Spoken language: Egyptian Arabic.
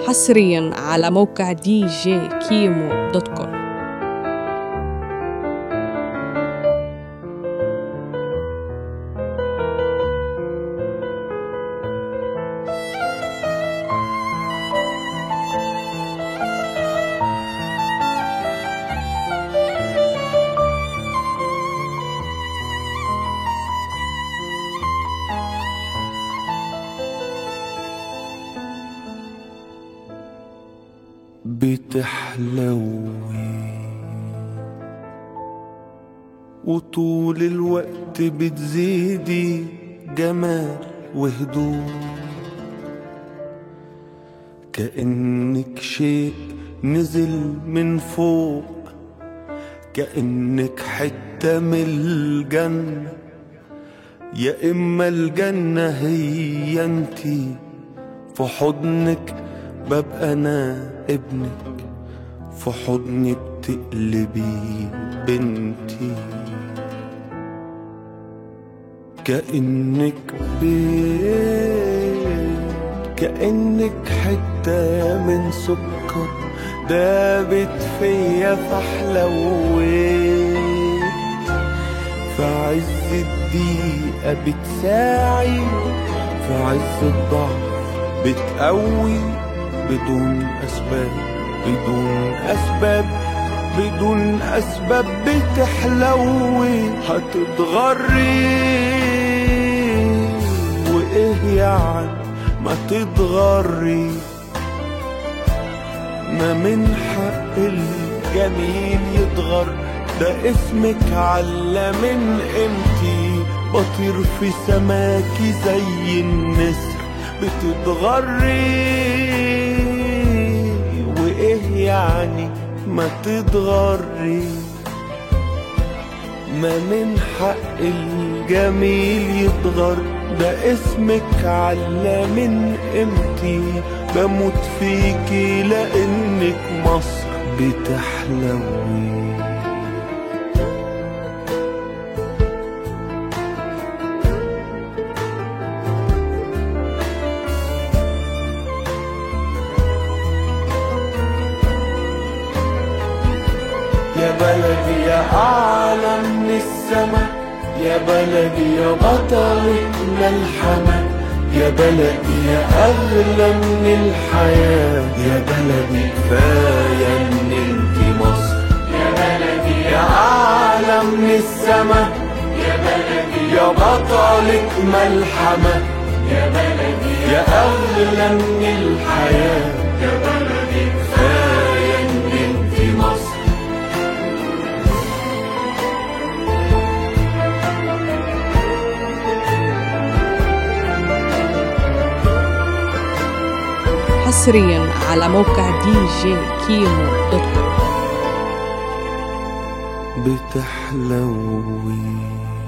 حصريا على موقع دي جي كيمو دوت كوم بتحلوي وطول الوقت بتزيدي جمال وهدوء كأنك شيء نزل من فوق كأنك حتة من الجنة يا إما الجنة هي انتي في حضنك ببقى أنا ابنك في حضني بتقلبي بنتي كأنك بيت كأنك حتة من سكر دابت فيا فحلويت في عز الدقيقة بتساعي في عز الضعف بتقوي بدون أسباب بدون أسباب بدون أسباب بتحلوي هتتغري وإيه يعني ما تتغري ما من حق الجميل يتغر ده اسمك على من قيمتي بطير في سماكي زي النسر بتتغري وايه يعني ما تتغري ما من حق الجميل يتغر ده اسمك على من قيمتي بموت فيكي لانك مصر بتحلوي يا بلدي يا أعلى من السما يا بلدي يا بطلة ملحمة يا بلدي يا أغلى من الحياة يا بلدي كفاية إن انت مصر يا بلدي يا أعلى من السما يا بلدي يا بطلة ملحمة يا بلدي يا أغلى من الحياة يا بلدي كفاية إن انت مصر حصريا على موقع دي جي كيمو دوت كوم بتحلوي